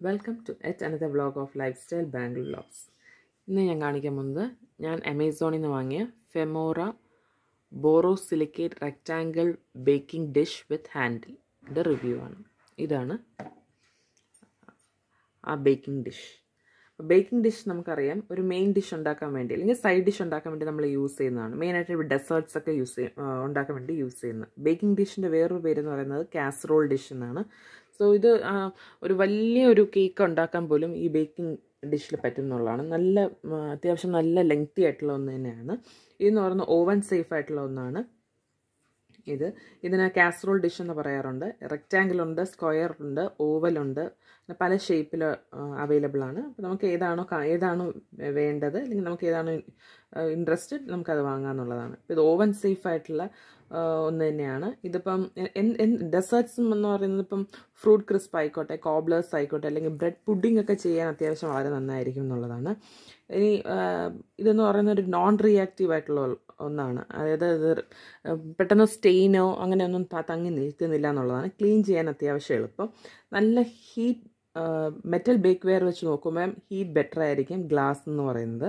welcome to yet another vlog of life style Bangalore vlogs ഇന്ന് ഞാൻ കാണിക്കാൻ പോകുന്നത് ഞാൻ ആമസോണിൽ നിന്ന് വാങ്ങിയ Femora borosilicate rectangle baking dish with handle review ആണ് ഇതാണ് ആ ബേക്കിംഗ് ഡിഷ് ബേക്കിംഗ് ഡിഷ് നമുക്കറിയാം ഒരു മെയിൻ ഡിഷ് ഉണ്ടാക്കാൻ വേണ്ടി അല്ലെങ്കിൽ സൈഡ് ഡിഷ് ഉണ്ടാക്കാൻ വേണ്ടി നമ്മൾ യൂസ് ചെയ്യുന്നതാണ് മെയിനായിട്ട് ഡെസേർട്ട്സ് ഒക്കെ യൂസ് ചെയ്യ ഉണ്ടാക്കാൻ വേണ്ടി യൂസ് ചെയ്യുന്നത് ബേക്കിംഗ് ഡിഷിൻ്റെ വേറൊരു പേര് എന്ന് പറയുന്നത് കാസറോൾ ഡിഷ് എന്നാണ് സോ ഇത് ഒരു വലിയ ഒരു കേക്ക് ഉണ്ടാക്കാൻ പോലും ഈ ബേക്കിംഗ് ഡിഷിൽ പറ്റുന്നുള്ളതാണ് നല്ല അത്യാവശ്യം നല്ല ലെങ്തി ആയിട്ടുള്ള ഒന്ന് തന്നെയാണ് ഇതെന്ന് പറയുന്നത് ഓവൻ സേഫ് ആയിട്ടുള്ള ഒന്നാണ് ഇത് ഇതിന് കാസറോൾ ഡിഷ് എന്ന് പറയാറുണ്ട് റെക്റ്റാങ്കിൾ ഉണ്ട് സ്ക്വയർ ഉണ്ട് ഓവലുണ്ട് പല ഷേപ്പിൽ അവൈലബിൾ ആണ് അപ്പോൾ നമുക്ക് ഏതാണോ ഏതാണോ വേണ്ടത് അല്ലെങ്കിൽ നമുക്ക് ഏതാണോ ഇൻട്രസ്റ്റഡ് നമുക്കത് വാങ്ങാമെന്നുള്ളതാണ് ഇപ്പോൾ ഇത് ഓവൻ സേഫ് ആയിട്ടുള്ള ഒന്ന് തന്നെയാണ് ഇതിപ്പം ഡെസേർട്ട്സ് എന്ന് പറയുന്നത് ഇപ്പം ഫ്രൂട്ട് ക്രിസ്പ് ആയിക്കോട്ടെ കോബ്ലേഴ്സ് ആയിക്കോട്ടെ അല്ലെങ്കിൽ ബ്രെഡ് പുഡിംഗ് ഒക്കെ ചെയ്യാൻ അത്യാവശ്യം വളരെ നന്നായിരിക്കും എന്നുള്ളതാണ് ഇനി ഇതെന്ന് പറയുന്ന ഒരു നോൺ റിയാക്റ്റീവ് ആയിട്ടുള്ള ഒന്നാണ് അതായത് ഇത് പെട്ടെന്ന് സ്റ്റെയിനോ അങ്ങനെയൊന്നും തങ്ങി നിൽക്കുന്നില്ല എന്നുള്ളതാണ് ക്ലീൻ ചെയ്യാൻ അത്യാവശ്യം എളുപ്പം നല്ല ഹീറ്റ് മെറ്റൽ ബേക്ക് വെയർ വെച്ച് നോക്കുമ്പോൾ ഹീറ്റ് ബെറ്റർ ആയിരിക്കും ഗ്ലാസ് എന്ന് പറയുന്നത്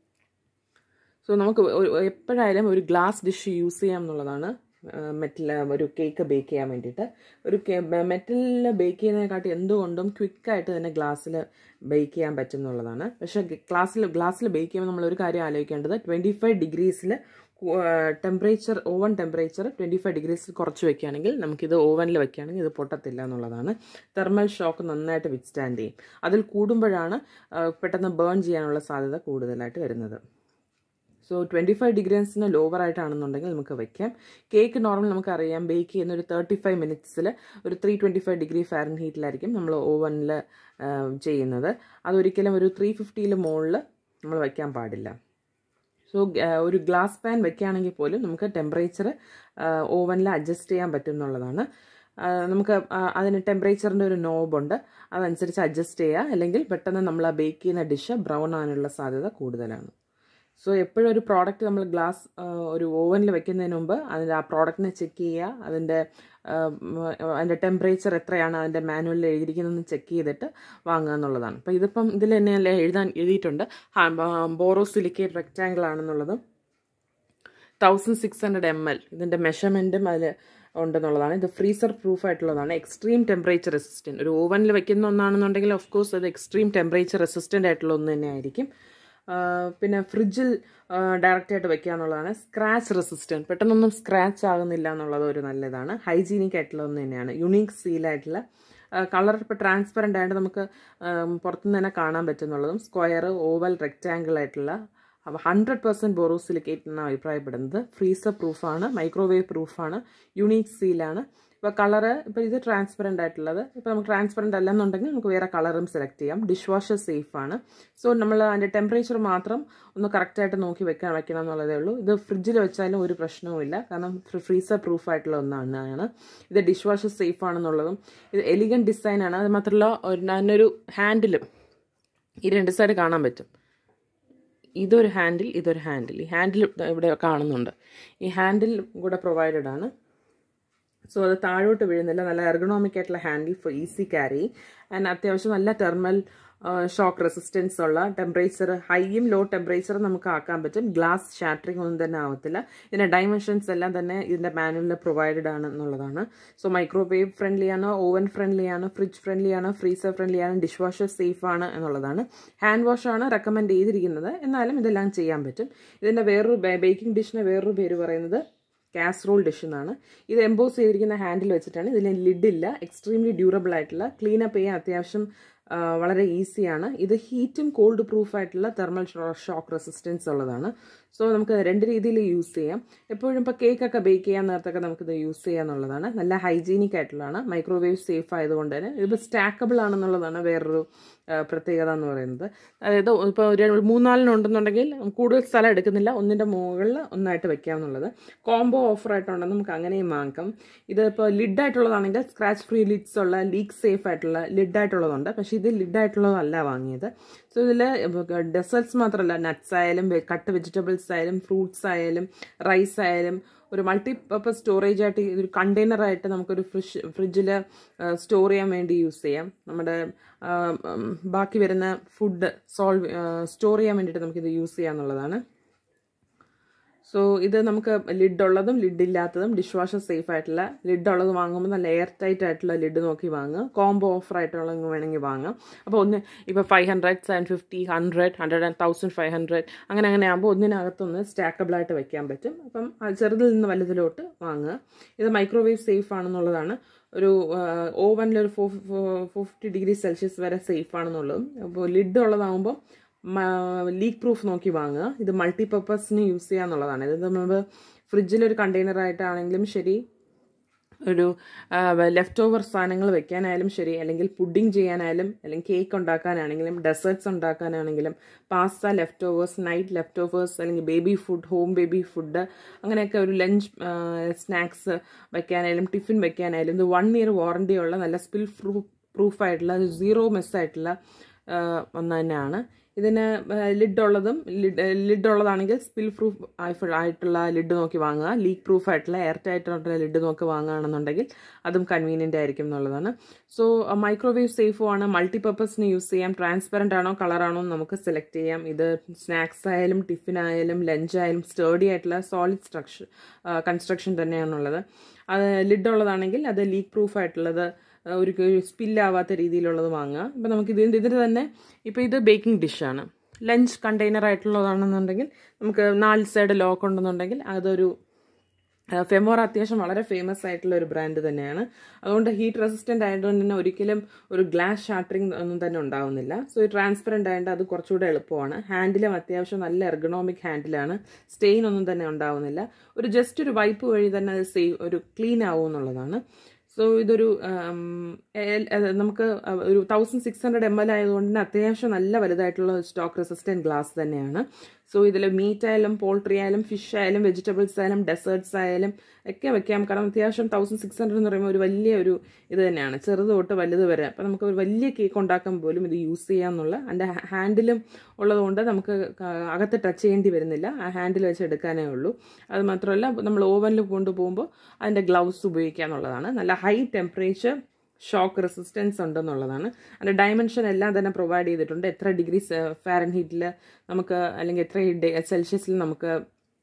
സോ നമുക്ക് എപ്പോഴായാലും ഒരു ഗ്ലാസ് ഡിഷ് യൂസ് ചെയ്യാം എന്നുള്ളതാണ് മെറ്റൽ ഒരു കേക്ക് ബേക്ക് ചെയ്യാൻ വേണ്ടിയിട്ട് ഒരു മെറ്റലിൽ ബേക്ക് ചെയ്യുന്നതിനെക്കാട്ടി എന്തുകൊണ്ടും ക്വിക്കായിട്ട് തന്നെ ഗ്ലാസ്സിൽ ബേക്ക് ചെയ്യാൻ പറ്റും എന്നുള്ളതാണ് പക്ഷേ ഗ്ലാസ്സിൽ ഗ്ലാസ്സിൽ ബേക്ക് ചെയ്യുമ്പോൾ നമ്മൾ ഒരു കാര്യം ആലോചിക്കേണ്ടത് ട്വൻറ്റി ഫൈവ് ഡിഗ്രീസിൽ temperature oven temperature twenty five ഡിഗ്രീസിൽ കുറച്ച് വെക്കുകയാണെങ്കിൽ നമുക്കിത് ഓവനിൽ വെക്കുകയാണെങ്കിൽ ഇത് പൊട്ടത്തില്ല എന്നുള്ളതാണ് തെർമൽ ഷോക്ക് നന്നായിട്ട് വിത്ത്സ്റ്റാൻഡ് ചെയ്യും അതിൽ കൂടുമ്പോഴാണ് പെട്ടെന്ന് ബേൺ ചെയ്യാനുള്ള സാധ്യത കൂടുതലായിട്ട് വരുന്നത് സോ ട്വൻറ്റി ഫൈവ് ഡിഗ്രീസിന് ലോവർ ആയിട്ടാണെന്നുണ്ടെങ്കിൽ നമുക്ക് വയ്ക്കാം കേക്ക് നോർമൽ നമുക്കറിയാം ബേക്ക് ചെയ്യുന്ന ഒരു തേർട്ടി ഫൈവ് മിനിറ്റ്സിൽ ഒരു ത്രീ ട്വൻറ്റി ഫൈവ് ഡിഗ്രി ഫാരൻ ഹീറ്റിലായിരിക്കും നമ്മൾ ഓവനിൽ ചെയ്യുന്നത് അതൊരിക്കലും ഒരു ത്രീ ഫിഫ്റ്റിയിൽ മുകളിൽ നമ്മൾ വയ്ക്കാൻ പാടില്ല സോ ഒരു ഗ്ലാസ് പാൻ വെക്കുകയാണെങ്കിൽ പോലും നമുക്ക് ടെമ്പറേച്ചർ ഓവനിൽ അഡ്ജസ്റ്റ് ചെയ്യാൻ പറ്റും എന്നുള്ളതാണ് നമുക്ക് അതിന് ടെമ്പറേച്ചറിൻ്റെ ഒരു നോബുണ്ട് അതനുസരിച്ച് അഡ്ജസ്റ്റ് ചെയ്യുക അല്ലെങ്കിൽ പെട്ടെന്ന് നമ്മൾ ആ ബേക്ക് ചെയ്യുന്ന ഡിഷ് ബ്രൗൺ ആകാനുള്ള സാധ്യത കൂടുതലാണ് സോ എപ്പോഴും ഒരു പ്രോഡക്റ്റ് നമ്മൾ ഗ്ലാസ് ഒരു ഓവനിൽ വെക്കുന്നതിന് മുമ്പ് അതിൻ്റെ ആ പ്രോഡക്റ്റിനെ ചെക്ക് ചെയ്യുക അതിൻ്റെ അതിൻ്റെ ടെമ്പറേച്ചർ എത്രയാണ് അതിൻ്റെ മാനുവലിൽ എഴുതിയിരിക്കുന്നതെന്ന് ചെക്ക് ചെയ്തിട്ട് വാങ്ങുക എന്നുള്ളതാണ് അപ്പോൾ ഇതിപ്പം ഇതിൽ തന്നെ അല്ലേ എഴുതാൻ എഴുതിയിട്ടുണ്ട് ബോറോസിലിക്കേറ്റ് റെക്റ്റാങ്കിൾ ആണെന്നുള്ളതും thousand six hundred M L ഇതിൻ്റെ മെഷർമെൻറ്റും അതിൽ ഉണ്ടെന്നുള്ളതാണ് ഇത് ഫ്രീസർ പ്രൂഫ് ആയിട്ടുള്ളതാണ് എക്സ്ട്രീം ടെമ്പറേച്ചർ റെസിസ്റ്റൻറ്റ് ഒരു ഓവനിൽ വെക്കുന്ന ഒന്നാണെന്നുണ്ടെങ്കിൽ ഓഫ് കോഴ്സ് അത് എക്സ്ട്രീം ടെമ്പറേച്ചർ റെസിസ്റ്റൻ്റ് ആയിട്ടുള്ള ഒന്ന് തന്നെ ആയിരിക്കും പിന്നെ ഫ്രിഡ്ജിൽ ഡയറക്റ്റ് ആയിട്ട് വെക്കുക എന്നുള്ളതാണ് സ്ക്രാച്ച് റെസിസ്റ്റൻറ്റ് പെട്ടെന്നൊന്നും സ്ക്രാച്ച് ആകുന്നില്ല എന്നുള്ളത് ഒരു നല്ലതാണ് ഹൈജീനിക് ആയിട്ടുള്ള ഒന്ന് തന്നെയാണ് യുണീക്ക് സീലായിട്ടുള്ള കളർ ഇപ്പോൾ ട്രാൻസ്പെറൻ്റ് ആയിട്ട് നമുക്ക് പുറത്തുനിന്ന് തന്നെ കാണാൻ പറ്റുന്നുള്ളതും സ്ക്വയർ ഓവൽ റെക്റ്റാങ്കിൾ ആയിട്ടുള്ള അപ്പോൾ ഹൺഡ്രഡ് പെർസെൻറ്റ് ബോറോസിലിക്കേറ്റ് എന്നാണ് അഭിപ്രായപ്പെടുന്നത് ഫ്രീസർ പ്രൂഫാണ് മൈക്രോവേവ് പ്രൂഫാണ് യുണീക്ക് സീലാണ് ഇപ്പോൾ കളറ് ഇപ്പോൾ ഇത് ട്രാൻസ്പെറൻ്റ് ആയിട്ടുള്ളത് ഇപ്പോൾ നമുക്ക് ട്രാൻസ്പെറൻ്റ് അല്ലെന്നുണ്ടെങ്കിൽ നമുക്ക് വേറെ കളറും സെലക്ട് ചെയ്യാം ഡിഷ് വാഷർ സേഫ് ആണ് സോ നമ്മൾ അതിൻ്റെ ടെമ്പറേച്ചർ മാത്രം ഒന്ന് കറക്റ്റായിട്ട് നോക്കി വെക്കാൻ വെക്കണം എന്നുള്ളതേ ഉള്ളൂ ഇത് ഫ്രിഡ്ജിൽ വെച്ചാലും ഒരു പ്രശ്നവുമില്ല കാരണം ഫ്രീസർ പ്രൂഫ് ആയിട്ടുള്ള ഒന്നാണ് ഇത് ഡിഷ് വാഷർ സേഫ് ആണെന്നുള്ളതും ഇത് എലിഗൻറ്റ് ഡിസൈനാണ് അത് മാത്രമല്ല അതിനൊരു ഹാൻഡിലും ഈ രണ്ട് സൈഡ് കാണാൻ പറ്റും ഇതൊരു ഹാൻഡിൽ ഇതൊരു ഹാൻഡിൽ ഈ ഹാൻഡിൽ ഇവിടെ കാണുന്നുണ്ട് ഈ ഹാൻഡിൽ കൂടെ പ്രൊവൈഡഡ് ആണ് സോ അത് താഴോട്ട് വീഴുന്നില്ല നല്ല എർഗണോമിക് ആയിട്ടുള്ള handle for easy carry and അത്യാവശ്യം നല്ല തെർമൽ ഷോക്ക് റെസിസ്റ്റൻസ് ഉള്ള ടെമ്പറേച്ചർ ഹൈയും ലോ ടെമ്പറേച്ചറും നമുക്ക് ആക്കാൻ പറ്റും ഗ്ലാസ് ഷാറ്ററിംഗ് ഒന്നും തന്നെ ആവത്തില്ല ഇതിൻ്റെ ഡൈമെൻഷൻസ് എല്ലാം തന്നെ ഇതിൻ്റെ മാനുവലിൽ പ്രൊവൈഡഡ് ആണ് എന്നുള്ളതാണ് സോ മൈക്രോവേവ് ഫ്രണ്ട്ലി ആണ് ഓവൻ ഫ്രണ്ട്ലി ആണ് ഫ്രിഡ്ജ് ഫ്രണ്ട്ലി ആണ് ഫ്രീസർ ഫ്രണ്ട്ലി ആണ് ഡിഷ് വാഷർ സേഫ് ആണ് എന്നുള്ളതാണ് ഹാൻഡ് വാഷ് ആണ് റെക്കമെൻഡ് ചെയ്തിരിക്കുന്നത് എന്നാലും ഇതെല്ലാം ചെയ്യാൻ പറ്റും ഇതിൻ്റെ വേറൊരു ബേക്കിംഗ് ഡിഷിന് വേറൊരു പേര് പറയുന്നത് കാസറോൾ ഡിഷ് എന്നാണ് ഇത് എംബോസ് ചെയ്തിരിക്കുന്ന ഹാൻഡിൽ വെച്ചിട്ടാണ് ഇതിന് ലിഡില്ല എക്സ്ട്രീംലി ഡ്യൂറബിൾ ആയിട്ടുള്ള ക്ലീനപ്പ് ചെയ്യാൻ അത്യാവശ്യം വളരെ ഈസിയാണ് ഇത് ഹീറ്റും കോൾഡ് പ്രൂഫ് ആയിട്ടുള്ള തെർമൽ ഷോക്ക് റെസിസ്റ്റൻസ് ഉള്ളതാണ് സോ നമുക്ക് രണ്ട് രീതിയിൽ യൂസ് ചെയ്യാം എപ്പോഴും ഇപ്പോൾ കേക്കൊക്കെ ബേക്ക് ചെയ്യാൻ നേരത്തൊക്കെ നമുക്കിത് യൂസ് ചെയ്യാന്നുള്ളതാണ് നല്ല ഹൈജീനിക് ആയിട്ടുള്ളതാണ് മൈക്രോവേവ് സേഫ് ആയതുകൊണ്ട് തന്നെ ഇത് സ്റ്റാക്കബിൾ ആണെന്നുള്ളതാണ് വേറൊരു പ്രത്യേകത എന്ന് പറയുന്നത് അതായത് ഇപ്പോൾ ഒരു മൂന്നാലിനുണ്ടെന്നുണ്ടെങ്കിൽ കൂടുതൽ സ്ഥലം എടുക്കുന്നില്ല ഒന്നിൻ്റെ മുകളിൽ ഒന്നായിട്ട് വെക്കാമെന്നുള്ളത് കോംബോ ഓഫർ ആയിട്ടുണ്ടെങ്കിൽ നമുക്ക് അങ്ങനെയും വാങ്ങാം ഇത് ഇപ്പോൾ ലിഡായിട്ടുള്ളതാണെങ്കിൽ സ്ക്രാച്ച് ഫ്രീ ലിഡ്സ് ഉള്ള ലീക്ക് സേഫ് ആയിട്ടുള്ള ലിഡായിട്ടുള്ളതുണ്ട് പക്ഷേ ഇത് ലിഡായിട്ടുള്ളതല്ല വാങ്ങിയത് സോ ഇതിൽ ഡെസേർട്സ് മാത്രമല്ല നട്ട്സ് ആയാലും കട്ട് വെജിറ്റബിൾസ് ആയാലും ഫ്രൂട്ട്സ് ആയാലും റൈസ് ആയാലും ഒരു മൾട്ടി പർപ്പസ് സ്റ്റോറേജ് ആയിട്ട് ഒരു കണ്ടെയ്നറായിട്ട് നമുക്കൊരു ഫ്രിഡ്ജ് ഫ്രിഡ്ജിൽ സ്റ്റോർ ചെയ്യാൻ വേണ്ടി യൂസ് ചെയ്യാം നമ്മുടെ ആ, ഉം, ബാക്കി വരുന്ന ഫുഡ് സോൾവ് സ്റ്റോർ ചെയ്യാൻ വേണ്ടിയിട്ട് നമുക്കിത് യൂസ് ചെയ്യാന്നുള്ളതാണ് സോ ഇത് നമുക്ക് ലിഡ് ഉള്ളതും ലിഡ് ഇല്ലാത്തതും ഡിഷ് വാഷർ സേഫ് ആയിട്ടുള്ള ലിഡ് ഉള്ളത് വാങ്ങുമ്പോൾ നല്ല എയർ ടൈറ്റ് ആയിട്ടുള്ള ലിഡ് നോക്കി വാങ്ങുക കോംബോ ഓഫർ ആയിട്ടുള്ള വേണമെങ്കിൽ വാങ്ങാം അപ്പോൾ ഒന്ന് ഇപ്പോൾ five hundred seven fifty hundred hundred and thousand five hundred അങ്ങനെ അങ്ങനെ ആകുമ്പോൾ ഒന്നിനകത്തൊന്ന് സ്റ്റാക്കബിൾ ആയിട്ട് വെക്കാൻ പറ്റും അപ്പം അത് ചെറുതിൽ നിന്ന് വലുതിലോട്ട് വാങ്ങുക ഇത് മൈക്രോവേവ് സേഫ് ആണെന്നുള്ളതാണ് ഒരു ഓവനിൽ ഒരു four four fifty degree Celsius വരെ സേഫ് ആണെന്നുള്ളതും അപ്പോൾ ലിഡ് ഉള്ളതാകുമ്പോൾ ലീക്ക് പ്രൂഫ് നോക്കി വാങ്ങുക ഇത് മൾട്ടി പർപ്പസിന് യൂസ് ചെയ്യുക എന്നുള്ളതാണ് ഇത് നമ്മൾ ഫ്രിഡ്ജിലൊരു കണ്ടെയ്നർ ആയിട്ടാണെങ്കിലും ശരി ഒരു ലെഫ്റ്റ് ഓവർ സാധനങ്ങൾ വെക്കാനായാലും ശരി അല്ലെങ്കിൽ പുഡിംഗ് ചെയ്യാനായാലും അല്ലെങ്കിൽ കേക്ക് ഉണ്ടാക്കാനാണെങ്കിലും ഡെസേർട്ട്സ് ഉണ്ടാക്കാനാണെങ്കിലും pasta leftovers night leftovers അല്ലെങ്കിൽ baby food home baby food അങ്ങനെയൊക്കെ ഒരു ലഞ്ച് സ്നാക്സ് വെക്കാനായാലും ടിഫിൻ വെക്കാനായാലും ഇത് വൺ ഇയർ വാറണ്ടി ഉള്ള നല്ല സ്പിൽ പ്രൂഫ് പ്രൂഫായിട്ടുള്ള സീറോ മെസ്സായിട്ടുള്ള ഒന്ന് തന്നെയാണ് ഇതിന് ലിഡ് ഉള്ളതും ലിഡ് ലിഡ് ഉള്ളതാണെങ്കിൽ സ്പിൽ പ്രൂഫ് ആയിട്ടുള്ള ലിഡ് നോക്കി വാങ്ങുക ലീക്ക് പ്രൂഫ് ആയിട്ടുള്ള എയർ ടൈറ്റ് ആയിട്ടുള്ള ലിഡ് നോക്കി വാങ്ങുകയാണെന്നുണ്ടെങ്കിൽ അതും കൺവീനിയൻ്റ് ആയിരിക്കും എന്നുള്ളതാണ് സോ മൈക്രോവേവ് സേഫും ആണ് മൾട്ടിപർപ്പസിന് യൂസ് ചെയ്യാം ട്രാൻസ്പെറൻ്റ് ആണോ കളറാണോ നമുക്ക് സെലക്ട് ചെയ്യാം ഇത് സ്നാക്സ് ആയാലും ടിഫിൻ ആയാലും ലഞ്ച് ആയാലും സ്റ്റേഡി ആയിട്ടുള്ള സോളിഡ് സ്ട്രക്ചർ കൺസ്ട്രക്ഷൻ തന്നെയാണുള്ളത് അത് ലിഡ് ഉള്ളതാണെങ്കിൽ അത് ലീക്ക് പ്രൂഫ് ആയിട്ടുള്ളത് ഒരു സ്പില്ലാവാത്ത രീതിയിലുള്ളത് വാങ്ങുക ഇപ്പം നമുക്ക് ഇതിൻ്റെ ഇതിന് തന്നെ ഇപ്പോൾ ഇത് ബേക്കിംഗ് ഡിഷാണ് ലഞ്ച് കണ്ടെയ്നർ ആയിട്ടുള്ളതാണെന്നുണ്ടെങ്കിൽ നമുക്ക് നാല് സൈഡ് ലോക്ക് ഉണ്ടെന്നുണ്ടെങ്കിൽ അതൊരു ഫെമോറ അത്യാവശ്യം വളരെ ഫേമസ് ആയിട്ടുള്ള ഒരു ബ്രാൻഡ് തന്നെയാണ് അതുകൊണ്ട് ഹീറ്റ് റെസിസ്റ്റൻ്റ് ആയതുകൊണ്ട് തന്നെ ഒരിക്കലും ഒരു ഗ്ലാസ് ഷാട്ടറിങ് ഒന്നും തന്നെ ഉണ്ടാവുന്നില്ല സോ ഈ ട്രാൻസ്പെറൻ്റ് ആയതുകൊണ്ട് അത് കുറച്ചുകൂടെ എളുപ്പമാണ് ഹാൻഡിലും അത്യാവശ്യം നല്ല എർഗണോമിക് ഹാൻഡിലാണ് സ്റ്റെയിൻ ഒന്നും തന്നെ ഉണ്ടാവുന്നില്ല ഒരു ജസ്റ്റ് ഒരു വൈപ്പ് വഴി തന്നെ അത് സേവ് ഒരു ക്ലീൻ ആവും എന്നുള്ളതാണ് സോ ഇതൊരു നമുക്ക് ഒരു thousand six hundred M L ആയതുകൊണ്ട് തന്നെ അത്യാവശ്യം നല്ല വലുതായിട്ടുള്ള സ്റ്റോക്ക് റെസിസ്റ്റൻറ്റ് ഗ്ലാസ് തന്നെയാണ് സോ ഇതിൽ മീറ്റ് ആയാലും പോൾട്രി ആയാലും ഫിഷ് ആയാലും വെജിറ്റബിൾസ് ആയാലും ഡെസേർട്ട്സ് ആയാലും ഒക്കെ വെക്കാം കാരണം അത്യാവശ്യം തൗസൻഡ് സിക്സ് ഹൺഡ്രഡ് എന്ന് പറയുമ്പോൾ ഒരു വലിയ ഒരു ഇത് തന്നെയാണ് ചെറുത് തൊട്ട് വലുത് വരെ അപ്പോൾ നമുക്ക് ഒരു വലിയ കേക്ക് ഉണ്ടാക്കാൻ പോലും ഇത് യൂസ് ചെയ്യാമെന്നുള്ള അതിൻ്റെ ഹാൻഡിലും ഉള്ളതുകൊണ്ട് നമുക്ക് അകത്ത് ടച്ച് ചെയ്യേണ്ടി വരുന്നില്ല ആ ഹാൻഡിൽ വെച്ച് എടുക്കാനേ ഉള്ളൂ അത് മാത്രമല്ല നമ്മൾ ഓവനിൽ കൊണ്ടുപോകുമ്പോൾ അതിൻ്റെ ഗ്ലൗസ് ഉപയോഗിക്കുക എന്നുള്ളതാണ് നല്ല ഹൈ ടെമ്പറേച്ചർ ഷോക്ക് റെസിസ്റ്റൻസ് ഉണ്ടെന്നുള്ളതാണ് അതിൻ്റെ ഡയമെൻഷൻ എല്ലാം തന്നെ പ്രൊവൈഡ് ചെയ്തിട്ടുണ്ട് എത്ര ഡിഗ്രി ഫാരൻ ഹീറ്റിൽ നമുക്ക് അല്ലെങ്കിൽ എത്ര സെൽഷ്യസിൽ നമുക്ക്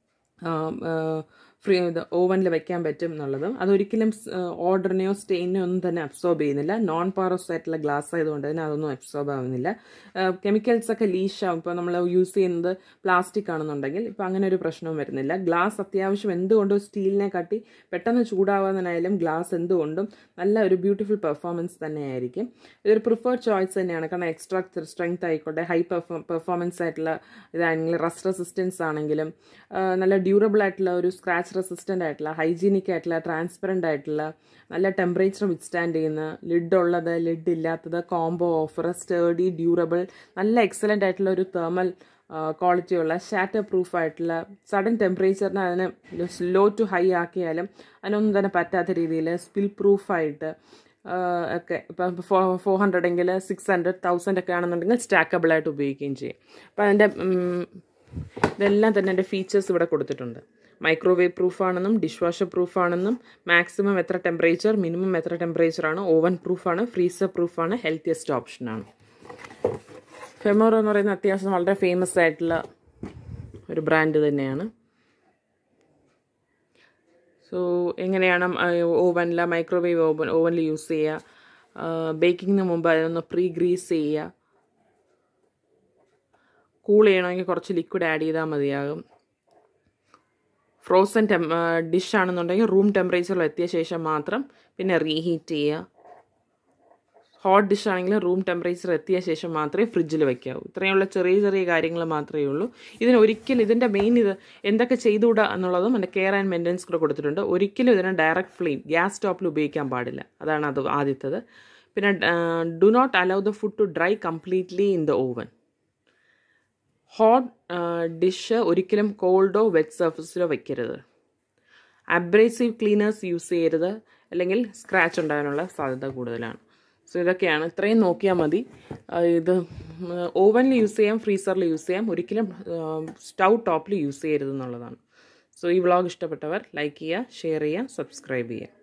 ഫ്രീ ഇത് ഓവനിൽ വെക്കാൻ പറ്റും എന്നുള്ളതും അതൊരിക്കലും ഓർഡറിനെയോ സ്റ്റെയിനെയോ ഒന്നും തന്നെ അബ്സോർബ് ചെയ്യുന്നില്ല നോൺ പാറോസ് ആയിട്ടുള്ള ഗ്ലാസ് ആയതുകൊണ്ട് തന്നെ അതൊന്നും അബ്സോർബ് ആവുന്നില്ല കെമിക്കൽസ് ഒക്കെ ലീഷ് ആവും ഇപ്പോൾ നമ്മൾ യൂസ് ചെയ്യുന്നത് പ്ലാസ്റ്റിക് ആണെന്നുണ്ടെങ്കിൽ ഇപ്പോൾ അങ്ങനെ ഒരു പ്രശ്നവും വരുന്നില്ല ഗ്ലാസ് അത്യാവശ്യം എന്തുകൊണ്ടും സ്റ്റീലിനെ കാട്ടി പെട്ടെന്ന് ചൂടാവാനായാലും ഗ്ലാസ് എന്തുകൊണ്ടും നല്ല ഒരു ബ്യൂട്ടിഫുൾ പെർഫോമൻസ് തന്നെയായിരിക്കും ഇതൊരു പ്രിഫേർഡ് ചോയ്സ് തന്നെയാണ് കാരണം എക്സ്ട്രാ സ്ട്രെങ്ത് ആയിക്കോട്ടെ ഹൈ പെർഫോമൻസ് ആയിട്ടുള്ള ഇതാണെങ്കിലും റസ്റ്റ് റെസിസ്റ്റൻസ് ആണെങ്കിലും നല്ല ഡ്യൂറബിൾ ആയിട്ടുള്ള ഒരു സ്ക്രാച്ച് റെസിസ്റ്റൻ്റ് ആയിട്ടുള്ള ഹൈജീനിക് ആയിട്ടുള്ള ട്രാൻസ്പെറൻ്റ് ആയിട്ടുള്ള നല്ല ടെമ്പറേച്ചർ വിത്ത്സ്റ്റാൻഡ് ചെയ്യുന്ന ലിഡ് ഉള്ളത് ലിഡ് ഇല്ലാത്തത് കോംബോ ഓഫർ സ്റ്റേഡി ഡ്യൂറബിൾ നല്ല എക്സലൻ്റ് ആയിട്ടുള്ള ഒരു തേർമൽ ക്വാളിറ്റിയുള്ള ഷാറ്റർ പ്രൂഫ് ആയിട്ടുള്ള സഡൻ ടെമ്പറേച്ചറിന് അതിനെ ലോ ടു ഹൈ ആക്കിയാലും അതിനൊന്നും തന്നെ പറ്റാത്ത രീതിയിൽ സ്പിൽ പ്രൂഫായിട്ട് ഒക്കെ ഇപ്പം ഫോർ ഫോർ ഹൺഡ്രഡ് എങ്കിൽ സിക്സ് ഹൺഡ്രഡ് തൗസൻഡ് ഒക്കെ ആണെന്നുണ്ടെങ്കിൽ സ്റ്റാക്കബിൾ ആയിട്ട് ഉപയോഗിക്കുകയും ചെയ്യും അപ്പം അതിൻ്റെ ഇതെല്ലാം തന്നെ എൻ്റെ ഫീച്ചേഴ്സ് ഇവിടെ കൊടുത്തിട്ടുണ്ട് മൈക്രോവേവ് പ്രൂഫാണെന്നും ഡിഷ് വാഷർ പ്രൂഫാണെന്നും മാക്സിമം എത്ര ടെമ്പറേച്ചർ മിനിമം എത്ര ടെമ്പറേച്ചറാണ് ഓവൻ പ്രൂഫാണ് ഫ്രീസർ പ്രൂഫാണ് ഹെൽത്തിയസ്റ്റ് ഓപ്ഷനാണ് ഫെമോറോ എന്ന് പറയുന്നത് അത്യാവശ്യം വളരെ ഫേമസ് ആയിട്ടുള്ള ഒരു ബ്രാൻഡ് തന്നെയാണ് സോ എങ്ങനെയാണ് ഓവനിൽ മൈക്രോവേവ് ഓവൻ ഓവനിൽ യൂസ് ചെയ്യുക ബേക്കിങ്ങിന് മുമ്പ് അതൊന്ന് പ്രീ ഗ്രീസ് ചെയ്യുക കൂൾ ചെയ്യണമെങ്കിൽ കുറച്ച് ലിക്വിഡ് ആഡ് ചെയ്താൽ മതിയാകും ഫ്രോസൺ ടെം ഡിഷ് ആണെന്നുണ്ടെങ്കിൽ റൂം ടെമ്പറേച്ചറിൽ എത്തിയ ശേഷം മാത്രം പിന്നെ റീഹീറ്റ് ചെയ്യുക ഹോട്ട് ഡിഷ് ആണെങ്കിൽ റൂം ടെമ്പറേച്ചർ എത്തിയ ശേഷം മാത്രമേ ഫ്രിഡ്ജിൽ വെക്കാവൂ ഇത്രയുള്ള ചെറിയ ചെറിയ കാര്യങ്ങൾ മാത്രമേ ഉള്ളൂ ഇതിന് ഒരിക്കലും ഇതിൻ്റെ മെയിൻ ഇത് എന്തൊക്കെ ചെയ്തുകൂടാ എന്നുള്ളതും എൻ്റെ കെയർ ആൻഡ് മെയിൻ്റനൻസ് കൂടെ കൊടുത്തിട്ടുണ്ട് ഒരിക്കലും ഇതിനെ ഡയറക്റ്റ് ഫ്ലെയിം ഗ്യാസ് സ്റ്റോപ്പിൽ ഉപയോഗിക്കാൻ പാടില്ല അതാണ് അത് ആദ്യത്തത് പിന്നെ do not allow the food to dry completely in the oven hot dish ഒരിക്കലും കോൾഡോ വെറ്റ് സർഫസിലോ വെക്കരുത് അബ്രേസീവ് ക്ലീനേഴ്സ് യൂസ് ചെയ്യരുത് അല്ലെങ്കിൽ സ്ക്രാച്ച് ഉണ്ടാകാനുള്ള സാധ്യത കൂടുതലാണ് സോ ഇതൊക്കെയാണ് ഇത്രയും നോക്കിയാൽ മതി ഇത് ഓവനിൽ യൂസ് ചെയ്യാം ഫ്രീസറിൽ യൂസ് ചെയ്യാം ഒരിക്കലും സ്റ്റൗ ടോപ്പിൽ യൂസ് ചെയ്യരുത് എന്നുള്ളതാണ് സോ ഈ വ്ളോഗ് ഇഷ്ടപ്പെട്ടവർ ലൈക്ക് ചെയ്യുക ഷെയർ ചെയ്യുക സബ്സ്ക്രൈബ് ചെയ്യുക